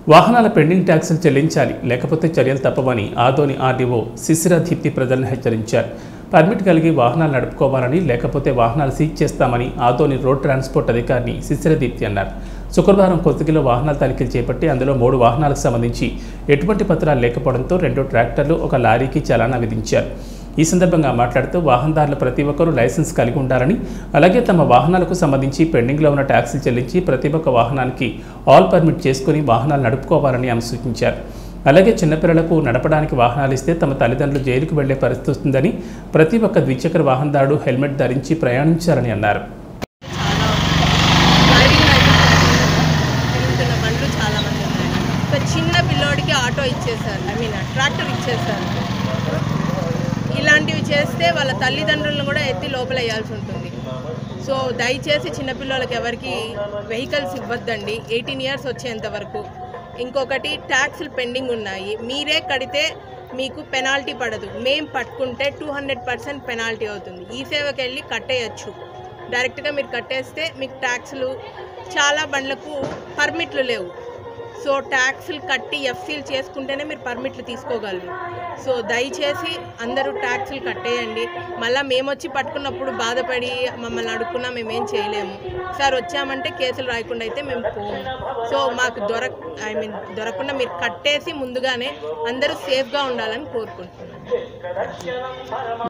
వాహనాల పెండింగ్ ట్యాక్సులు చెల్లించాలి లేకపోతే చర్యలు తప్పవని ఆదోని ఆర్డీఓ శిశిర దీప్తి ప్రజలను హెచ్చరించారు పర్మిట్ కలిగి వాహనాలు నడుపుకోవాలని లేకపోతే వాహనాలు సీజ్ చేస్తామని ఆదోని రోడ్ ట్రాన్స్పోర్ట్ అధికారిని శిశిర దీప్తి అన్నారు శుక్రవారం కొత్తగిలో వాహనాల తనిఖీలు చేపట్టి అందులో మూడు వాహనాలకు సంబంధించి ఎటువంటి పత్రాలు లేకపోవడంతో రెండు ట్రాక్టర్లు ఒక లారీకి చలానా విధించారు ఈ సందర్భంగా మాట్లాడుతూ వాహనదారులు ప్రతి ఒక్కరూ లైసెన్స్ కలిగి ఉండాలని అలాగే తమ వాహనాలకు సంబంధించి పెండింగ్లో ఉన్న ట్యాక్సీలు చెల్లించి ప్రతి ఒక్క వాహనానికి ఆల్ పర్మిట్ చేసుకుని వాహనాలు నడుపుకోవాలని ఆమె సూచించారు అలాగే చిన్నపిల్లలకు నడపడానికి వాహనాలు ఇస్తే తమ తల్లిదండ్రులు జైలుకు వెళ్లే పరిస్థితి వస్తుందని ప్రతి ఒక్క ద్విచక్ర వాహనదారుడు హెల్మెట్ ధరించి ప్రయాణించాలని అన్నారు డ్రైవింగ్ లైసెన్స్ తిరుగుతున్న బండ్లు చాలా మంది ఉన్నాయి ఒక చిన్న పిల్లోడికి ఆటో ఇచ్చేసారు ఐ మీన్ ట్రాక్టర్ ఇచ్చేసారు ఇలాంటివి చేస్తే వాళ్ళ తల్లిదండ్రులను కూడా ఎత్తి లోపల వేయాల్సి ఉంటుంది సో దయచేసి చిన్నపిల్లలకి ఎవరికి వెహికల్స్ ఇవ్వద్దండి ఎయిటీన్ ఇయర్స్ వచ్చేంత వరకు ఇంకొకటి ట్యాక్స్లు పెండింగ్ ఉన్నాయి మీరే కడితే మీకు పెనాల్టీ పడదు మేం పట్టుకుంటే టూ హండ్రెడ్ పర్సెంట్ పెనాల్టీ అవుతుంది ఈ సేవకి వెళ్ళి కట్టేయచ్చు డైరెక్ట్గా మీరు కట్టేస్తే మీకు ట్యాక్స్లు చాలా బండ్లకు పర్మిట్లు లేవు సో ట్యాక్స్లు కట్టి ఎఫ్సీలు చేసుకుంటేనే మీరు పర్మిట్లు తీసుకోగలరు సో దయచేసి అందరూ ట్యాక్స్లు కట్టేయండి మళ్ళీ మేము వచ్చి పట్టుకున్నప్పుడు బాధపడి మమ్మల్ని అడుక్కున్నా మేమేం చేయలేము సార్ వచ్చామంటే కేసులు రాయకుండా అయితే మేము పోము సో మాకు దొరక ఐ మీన్ దొరకకుండా మీరు కట్టేసి ముందుగానే అందరూ సేఫ్గా ఉండాలని కోరుకుంటున్నాను